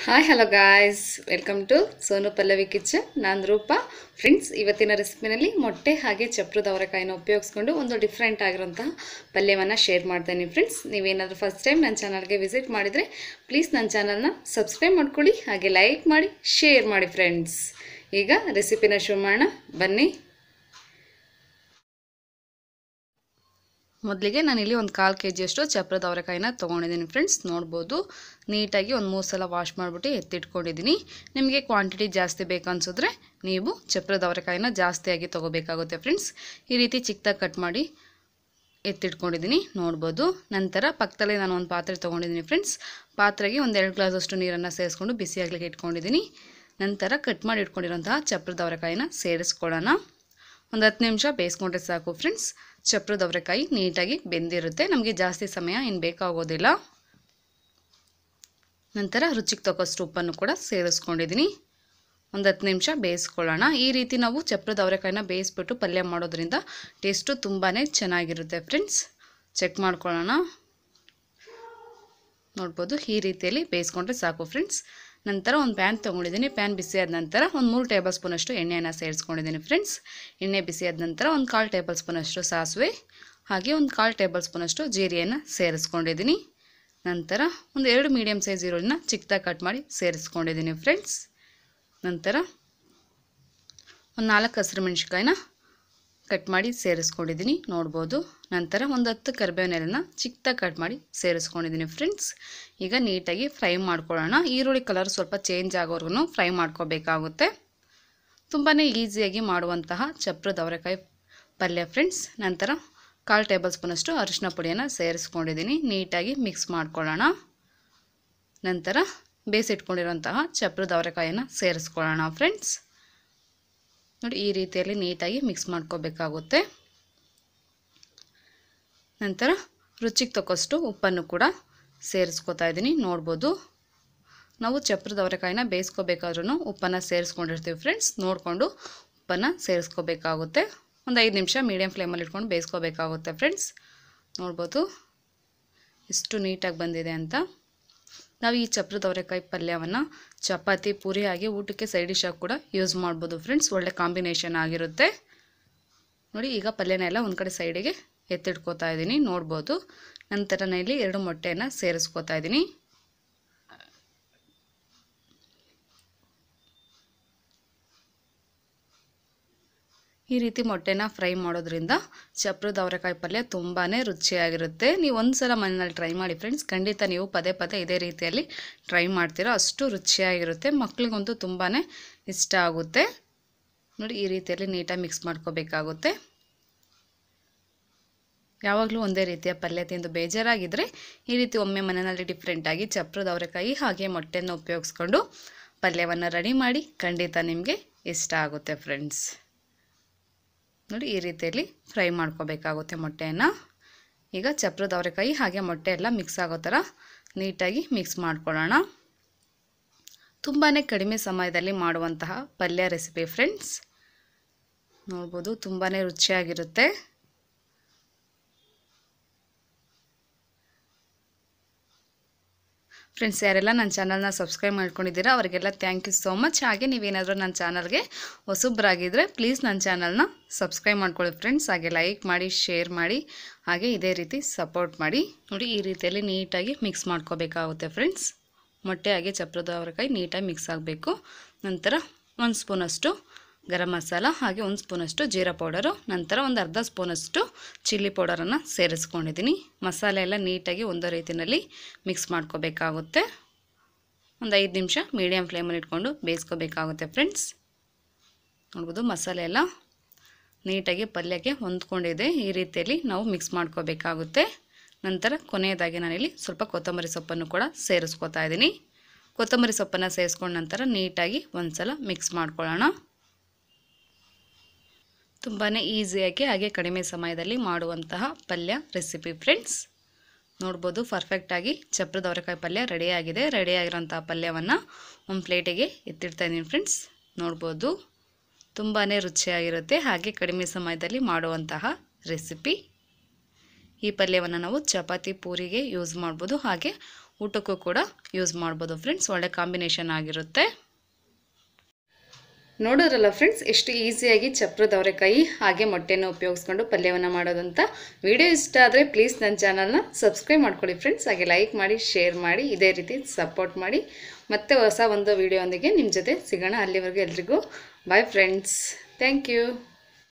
hi hello guys welcome to Sonu Pallavi kitchen ನಾನು Roopa friends ಇವತ್ತಿನ ರೆಸಿಪಿನಲ್ಲಿ ಮೊಟ್ಟೆ ಹಾಗೆ ಚಪ್ರದ ಅವರೆಕಾಯಿನ ಉಪಯೋಗಿಸ್ಕೊಂಡು ಒಂದು ಡಿಫ್ರೆಂಟ್ ಆಗಿರೋಂತಹ ಪಲ್ಯವನ್ನು ಶೇರ್ ಮಾಡ್ತೇನೆ ಫ್ರೆಂಡ್ಸ್ ನೀವೇನಾದರೂ ಫಸ್ಟ್ ಟೈಮ್ ನನ್ನ ಚಾನಲ್ಗೆ ವಿಸಿಟ್ ಮಾಡಿದರೆ ಪ್ಲೀಸ್ ನನ್ನ ಚಾನಲ್ನ ಸಬ್ಸ್ಕ್ರೈಬ್ ಮಾಡ್ಕೊಳ್ಳಿ ಹಾಗೆ ಲೈಕ್ ಮಾಡಿ ಶೇರ್ ಮಾಡಿ ಫ್ರೆಂಡ್ಸ್ ಈಗ ರೆಸಿಪಿನ ಶುರು ಮಾಡೋಣ ಬನ್ನಿ ಮೊದಲಿಗೆ ನಾನಿಲ್ಲಿ ಒಂದು ಕಾಲು ಕೆ ಜಿಯಷ್ಟು ಚಪ್ರದ ಅವರೆಕಾಯಿನ ತೊಗೊಂಡಿದ್ದೀನಿ ಫ್ರೆಂಡ್ಸ್ ನೋಡ್ಬೋದು ನೀಟಾಗಿ ಒಂದು ಮೂರು ಸಲ ವಾಶ್ ಮಾಡಿಬಿಟ್ಟು ಎತ್ತಿಟ್ಕೊಂಡಿದ್ದೀನಿ ನಿಮಗೆ ಕ್ವಾಂಟಿಟಿ ಜಾಸ್ತಿ ಬೇಕನ್ಸಿದ್ರೆ ನೀವು ಚಪ್ರದ ಅವರೆಕಾಯಿನ ಜಾಸ್ತಿಯಾಗಿ ತೊಗೋಬೇಕಾಗುತ್ತೆ ಫ್ರೆಂಡ್ಸ್ ಈ ರೀತಿ ಚಿಕ್ಕದಾಗಿ ಕಟ್ ಮಾಡಿ ಎತ್ತಿಟ್ಕೊಂಡಿದ್ದೀನಿ ನೋಡ್ಬೋದು ನಂತರ ಪಕ್ಕದಲ್ಲೇ ನಾನು ಒಂದು ಪಾತ್ರೆ ತೊಗೊಂಡಿದ್ದೀನಿ ಫ್ರೆಂಡ್ಸ್ ಪಾತ್ರೆಗೆ ಒಂದು ಎರಡು ಗ್ಲಾಸಷ್ಟು ನೀರನ್ನು ಸೇರಿಸ್ಕೊಂಡು ಬಿಸಿಯಾಗಲಿಕ್ಕೆ ಇಟ್ಕೊಂಡಿದ್ದೀನಿ ನಂತರ ಕಟ್ ಮಾಡಿ ಇಟ್ಕೊಂಡಿರೋಂತಹ ಚಪ್ರದ ಅವರೆಕಾಯಿನ ಸೇರಿಸ್ಕೊಳ್ಳೋಣ ಒಂದು ಹತ್ತು ನಿಮಿಷ ಬೇಯಿಸ್ಕೊಂಡ್ರೆ ಸಾಕು ಫ್ರೆಂಡ್ಸ್ ಚಪ್ರದ ಅವರೆಕಾಯಿ ನೀಟಾಗಿ ಬೆಂದಿರುತ್ತೆ ನಮಗೆ ಜಾಸ್ತಿ ಸಮಯ ಇನ್ನು ಬೇಕಾಗೋದಿಲ್ಲ ನಂತರ ರುಚಿಗೆ ತಗೋಷ್ಟು ಉಪ್ಪನ್ನು ಕೂಡ ಸೇರಿಸ್ಕೊಂಡಿದ್ದೀನಿ ಒಂದು ಹತ್ತು ನಿಮಿಷ ಬೇಯಿಸ್ಕೊಳ್ಳೋಣ ಈ ರೀತಿ ನಾವು ಚಪ್ರದ ಅವರೆಕಾಯಿನ ಬೇಯಿಸ್ಬಿಟ್ಟು ಪಲ್ಯ ಮಾಡೋದ್ರಿಂದ ಟೇಸ್ಟು ತುಂಬಾ ಚೆನ್ನಾಗಿರುತ್ತೆ ಫ್ರೆಂಡ್ಸ್ ಚೆಕ್ ಮಾಡ್ಕೊಳ್ಳೋಣ ನೋಡ್ಬೋದು ಈ ರೀತಿಯಲ್ಲಿ ಬೇಯಿಸ್ಕೊಂಡ್ರೆ ಸಾಕು ಫ್ರೆಂಡ್ಸ್ ನಂತರ ಒಂದು ಪ್ಯಾನ್ ತೊಗೊಂಡಿದ್ದೀನಿ ಪ್ಯಾನ್ ಬಿಸಿ ಆದ ನಂತರ ಒಂದು ಮೂರು ಟೇಬಲ್ ಸ್ಪೂನಷ್ಟು ಎಣ್ಣೆಯನ್ನು ಸೇರಿಸ್ಕೊಂಡಿದ್ದೀನಿ ಫ್ರೆಂಡ್ಸ್ ಎಣ್ಣೆ ಬಿಸಿ ಆದ ನಂತರ ಒಂದು ಕಾಲು ಟೇಬಲ್ ಸ್ಪೂನಷ್ಟು ಸಾಸಿವೆ ಹಾಗೆ ಒಂದು ಕಾಲು ಟೇಬಲ್ ಸ್ಪೂನಷ್ಟು ಜೀರಿಯನ್ನು ಸೇರಿಸ್ಕೊಂಡಿದ್ದೀನಿ ನಂತರ ಒಂದು ಎರಡು ಮೀಡಿಯಮ್ ಸೈಜ್ ಈರುಳ್ಳಿನ ಚಿಕ್ಕದಾಗಿ ಕಟ್ ಮಾಡಿ ಸೇರಿಸ್ಕೊಂಡಿದ್ದೀನಿ ಫ್ರೆಂಡ್ಸ್ ನಂತರ ಒಂದು ನಾಲ್ಕು ಹಸಿರು ಮೆಣಸಿನ್ಕಾಯಿನ ಕಟ್ ಮಾಡಿ ಸೇರಿಸ್ಕೊಂಡಿದ್ದೀನಿ ನೋಡ್ಬೋದು ನಂತರ ಒಂದು ಹತ್ತು ಕರಿಬೇವಿನ ಎಲೆನ ಚಿಕ್ಕದಾಗಿ ಕಟ್ ಮಾಡಿ ಸೇರಿಸ್ಕೊಂಡಿದ್ದೀನಿ ಫ್ರೆಂಡ್ಸ್ ಈಗ ನೀಟಾಗಿ ಫ್ರೈ ಮಾಡ್ಕೊಳ್ಳೋಣ ಈರುಳ್ಳಿ ಕಲರ್ ಸ್ವಲ್ಪ ಚೇಂಜ್ ಆಗೋವರೆಗೂ ಫ್ರೈ ಮಾಡ್ಕೋಬೇಕಾಗುತ್ತೆ ತುಂಬಾ ಈಸಿಯಾಗಿ ಮಾಡುವಂತಹ ಚಪ್ರದ ಅವರೆಕಾಯಿ ಪಲ್ಯ ಫ್ರೆಂಡ್ಸ್ ನಂತರ ಕಾಲು ಟೇಬಲ್ ಸ್ಪೂನಷ್ಟು ಅರಿಶಿನ ಪುಡಿಯನ್ನು ಸೇರಿಸ್ಕೊಂಡಿದ್ದೀನಿ ನೀಟಾಗಿ ಮಿಕ್ಸ್ ಮಾಡ್ಕೊಳ್ಳೋಣ ನಂತರ ಬೇಯಿಸಿಟ್ಕೊಂಡಿರೋಂತಹ ಚಪ್ರದ ಅವರೆಕಾಯನ್ನು ಸೇರಿಸ್ಕೊಳ್ಳೋಣ ಫ್ರೆಂಡ್ಸ್ ನೋಡಿ ಈ ರೀತಿಯಲ್ಲಿ ನೀಟಾಗಿ ಮಿಕ್ಸ್ ಮಾಡ್ಕೋಬೇಕಾಗುತ್ತೆ ನಂತರ ರುಚಿಗೆ ತಕ್ಕಷ್ಟು ಉಪ್ಪನ್ನು ಕೂಡ ಸೇರಿಸ್ಕೊತಾ ಇದ್ದೀನಿ ನೋಡ್ಬೋದು ನಾವು ಚಪ್ರದ ಅವರೆಕಾಯಿನ ಬೇಯಿಸ್ಕೋಬೇಕಾದ್ರೂ ಉಪ್ಪನ್ನು ಸೇರಿಸ್ಕೊಂಡಿರ್ತೀವಿ ಫ್ರೆಂಡ್ಸ್ ನೋಡಿಕೊಂಡು ಉಪ್ಪನ್ನು ಸೇರಿಸ್ಕೋಬೇಕಾಗುತ್ತೆ ಒಂದು ಐದು ನಿಮಿಷ ಮೀಡಿಯಮ್ ಫ್ಲೇಮಲ್ಲಿ ಇಟ್ಕೊಂಡು ಬೇಯಿಸ್ಕೋಬೇಕಾಗುತ್ತೆ ಫ್ರೆಂಡ್ಸ್ ನೋಡ್ಬೋದು ಎಷ್ಟು ನೀಟಾಗಿ ಬಂದಿದೆ ಅಂತ ನಾವು ಈ ಚಪ್ರದ ಅವರೆಕಾಯಿ ಪಲ್ಯವನ್ನು ಚಪಾತಿ ಪೂರಿ ಹಾಗೆ ಊಟಕ್ಕೆ ಸೈಡ್ ಡಿಶ್ ಆಗಿ ಕೂಡ ಯೂಸ್ ಮಾಡ್ಬೋದು ಫ್ರೆಂಡ್ಸ್ ಒಳ್ಳೆ ಕಾಂಬಿನೇಷನ್ ಆಗಿರುತ್ತೆ ನೋಡಿ ಈಗ ಪಲ್ಯನ ಎಲ್ಲ ಒಂದು ಕಡೆ ಸೈಡಿಗೆ ಎತ್ತಿಟ್ಕೋತಾ ಇದ್ದೀನಿ ನೋಡ್ಬೋದು ನಂತರ ನಾನು ಇಲ್ಲಿ ಎರಡು ಮೊಟ್ಟೆಯನ್ನು ಸೇರಿಸ್ಕೋತಾ ಇದ್ದೀನಿ ಈ ರೀತಿ ಮೊಟ್ಟೆನ ಫ್ರೈ ಮಾಡೋದ್ರಿಂದ ಚಪ್ರದ ಅವರೆಕಾಯಿ ಪಲ್ಯ ತುಂಬಾ ರುಚಿಯಾಗಿರುತ್ತೆ ನೀವು ಒಂದು ಸಲ ಮನೆಯಲ್ಲಿ ಟ್ರೈ ಮಾಡಿ ಫ್ರೆಂಡ್ಸ್ ಖಂಡಿತ ನೀವು ಪದೇ ಪದೇ ಇದೇ ರೀತಿಯಲ್ಲಿ ಟ್ರೈ ಮಾಡ್ತೀರಾ ಅಷ್ಟು ರುಚಿಯಾಗಿರುತ್ತೆ ಮಕ್ಳಿಗಂತೂ ತುಂಬಾ ಇಷ್ಟ ಆಗುತ್ತೆ ನೋಡಿ ಈ ರೀತಿಯಲ್ಲಿ ನೀಟಾಗಿ ಮಿಕ್ಸ್ ಮಾಡ್ಕೋಬೇಕಾಗುತ್ತೆ ಯಾವಾಗಲೂ ಒಂದೇ ರೀತಿಯ ಪಲ್ಯ ತಿಂದು ಬೇಜಾರಾಗಿದ್ದರೆ ಈ ರೀತಿ ಒಮ್ಮೆ ಮನೆಯಲ್ಲಿ ಡಿಫ್ರೆಂಟಾಗಿ ಚಪ್ರದ ಅವರೆಕಾಯಿ ಹಾಗೆ ಮೊಟ್ಟೆಯನ್ನು ಉಪಯೋಗಿಸ್ಕೊಂಡು ಪಲ್ಯವನ್ನು ರೆಡಿ ಮಾಡಿ ಖಂಡಿತ ನಿಮಗೆ ಇಷ್ಟ ಆಗುತ್ತೆ ಫ್ರೆಂಡ್ಸ್ ನೋಡಿ ಈ ರೀತಿಯಲ್ಲಿ ಫ್ರೈ ಮಾಡ್ಕೋಬೇಕಾಗುತ್ತೆ ಮೊಟ್ಟೆಯನ್ನು ಈಗ ಚಪ್ರದ ಅವರೆಕಾಯಿ ಹಾಗೆ ಮೊಟ್ಟೆ ಎಲ್ಲ ಮಿಕ್ಸ್ ಆಗೋ ಥರ ನೀಟಾಗಿ ಮಿಕ್ಸ್ ಮಾಡ್ಕೊಳ್ಳೋಣ ತುಂಬಾ ಕಡಿಮೆ ಸಮಯದಲ್ಲಿ ಮಾಡುವಂತಹ ಪಲ್ಯ ರೆಸಿಪಿ ಫ್ರೆಂಡ್ಸ್ ನೋಡ್ಬೋದು ತುಂಬಾ ರುಚಿಯಾಗಿರುತ್ತೆ ಫ್ರೆಂಡ್ಸ್ ಯಾರೆಲ್ಲ ನನ್ನ ಚಾನಲ್ನ ಸಬ್ಸ್ಕ್ರೈಬ್ ಮಾಡ್ಕೊಂಡಿದ್ದೀರಾ ಅವರಿಗೆಲ್ಲ ಥ್ಯಾಂಕ್ ಯು ಸೋ ಮಚ್ ಹಾಗೆ ನೀವೇನಾದರೂ ನನ್ನ ಚಾನಲ್ಗೆ ಹೊಸಬ್ರಾಗಿದ್ದರೆ ಪ್ಲೀಸ್ ನನ್ನ ಚಾನಲ್ನ ಸಬ್ಸ್ಕ್ರೈಬ್ ಮಾಡ್ಕೊಳ್ಳಿ ಫ್ರೆಂಡ್ಸ್ ಹಾಗೆ ಲೈಕ್ ಮಾಡಿ ಶೇರ್ ಮಾಡಿ ಹಾಗೆ ಇದೇ ರೀತಿ ಸಪೋರ್ಟ್ ಮಾಡಿ ನೋಡಿ ಈ ರೀತಿಯಲ್ಲಿ ನೀಟಾಗಿ ಮಿಕ್ಸ್ ಮಾಡ್ಕೋಬೇಕಾಗುತ್ತೆ ಫ್ರೆಂಡ್ಸ್ ಮೊಟ್ಟೆ ಹಾಗೆ ಚಪ್ರದ ಅವರೆಕಾಯಿ ನೀಟಾಗಿ ಮಿಕ್ಸ್ ಆಗಬೇಕು ನಂತರ ಒಂದು ಸ್ಪೂನಷ್ಟು ಗರಂ ಮಸಾಲ ಹಾಗೆ ಒಂದು ಸ್ಪೂನಷ್ಟು ಜೀರಾ ಪೌಡರು ನಂತರ ಒಂದು ಅರ್ಧ ಸ್ಪೂನಷ್ಟು ಚಿಲ್ಲಿ ಪೌಡರನ್ನು ಸೇರಿಸ್ಕೊಂಡಿದ್ದೀನಿ ಮಸಾಲೆ ಎಲ್ಲ ನೀಟಾಗಿ ಒಂದೇ ರೀತಿಯಲ್ಲಿ ಮಿಕ್ಸ್ ಮಾಡ್ಕೋಬೇಕಾಗುತ್ತೆ ಒಂದು ಐದು ನಿಮಿಷ ಮೀಡಿಯಮ್ ಫ್ಲೇಮಲ್ಲಿ ಇಟ್ಕೊಂಡು ಬೇಯಿಸ್ಕೋಬೇಕಾಗುತ್ತೆ ಫ್ರೆಂಡ್ಸ್ ನೋಡ್ಬೋದು ಮಸಾಲೆ ಎಲ್ಲ ನೀಟಾಗಿ ಪಲ್ಯಕ್ಕೆ ಹೊಂದ್ಕೊಂಡಿದೆ ಈ ರೀತಿಯಲ್ಲಿ ನಾವು ಮಿಕ್ಸ್ ಮಾಡ್ಕೋಬೇಕಾಗುತ್ತೆ ನಂತರ ಕೊನೆಯದಾಗಿ ನಾನಿಲ್ಲಿ ಸ್ವಲ್ಪ ಕೊತ್ತಂಬರಿ ಸೊಪ್ಪನ್ನು ಕೂಡ ಸೇರಿಸ್ಕೊತಾ ಇದ್ದೀನಿ ಕೊತ್ತಂಬರಿ ಸೊಪ್ಪನ್ನು ಸೇರಿಸ್ಕೊಂಡ ನಂತರ ನೀಟಾಗಿ ಒಂದು ಸಲ ಮಿಕ್ಸ್ ಮಾಡ್ಕೊಳ್ಳೋಣ ತುಂಬಾ ಈಸಿಯಾಗಿ ಹಾಗೆ ಕಡಿಮೆ ಸಮಯದಲ್ಲಿ ಮಾಡುವಂತಹ ಪಲ್ಯ ರೆಸಿಪಿ ಫ್ರೆಂಡ್ಸ್ ನೋಡ್ಬೋದು ಪರ್ಫೆಕ್ಟಾಗಿ ಚಪ್ರದ ಅವರೆಕಾಯಿ ಪಲ್ಯ ರೆಡಿಯಾಗಿದೆ ರೆಡಿಯಾಗಿರೋಂಥ ಪಲ್ಯವನ್ನು ಒಂದು ಪ್ಲೇಟಿಗೆ ಎತ್ತಿಡ್ತಾ ಇದ್ದೀನಿ ಫ್ರೆಂಡ್ಸ್ ನೋಡ್ಬೋದು ತುಂಬಾ ರುಚಿಯಾಗಿರುತ್ತೆ ಹಾಗೆ ಕಡಿಮೆ ಸಮಯದಲ್ಲಿ ಮಾಡುವಂತಹ ರೆಸಿಪಿ ಈ ಪಲ್ಯವನ್ನು ನಾವು ಚಪಾತಿ ಪೂರಿಗೆ ಯೂಸ್ ಮಾಡ್ಬೋದು ಹಾಗೆ ಊಟಕ್ಕೂ ಕೂಡ ಯೂಸ್ ಮಾಡ್ಬೋದು ಫ್ರೆಂಡ್ಸ್ ಒಳ್ಳೆ ಕಾಂಬಿನೇಷನ್ ಆಗಿರುತ್ತೆ ನೋಡೋರಲ್ಲ ಫ್ರೆಂಡ್ಸ್ ಎಷ್ಟು ಈಸಿಯಾಗಿ ಚಪ್ರದ ಅವರೆಕಾಯಿ ಹಾಗೆ ಮೊಟ್ಟೆನ ಉಪಯೋಗಿಸ್ಕೊಂಡು ಪಲ್ಯವನ್ನು ಮಾಡೋದಂತ ವಿಡಿಯೋ ಇಷ್ಟ ಆದರೆ ಪ್ಲೀಸ್ ನನ್ನ ಚಾನಲ್ನ ಸಬ್ಸ್ಕ್ರೈಬ್ ಮಾಡ್ಕೊಳ್ಳಿ ಫ್ರೆಂಡ್ಸ್ ಹಾಗೆ ಲೈಕ್ ಮಾಡಿ ಶೇರ್ ಮಾಡಿ ಇದೇ ರೀತಿ ಸಪೋರ್ಟ್ ಮಾಡಿ ಮತ್ತೆ ಹೊಸ ಒಂದು ವಿಡಿಯೋ ಒಂದಿಗೆ ನಿಮ್ಮ ಜೊತೆ ಸಿಗೋಣ ಅಲ್ಲಿವರೆಗೂ ಎಲ್ರಿಗೂ ಬಾಯ್ ಫ್ರೆಂಡ್ಸ್ ಥ್ಯಾಂಕ್ ಯು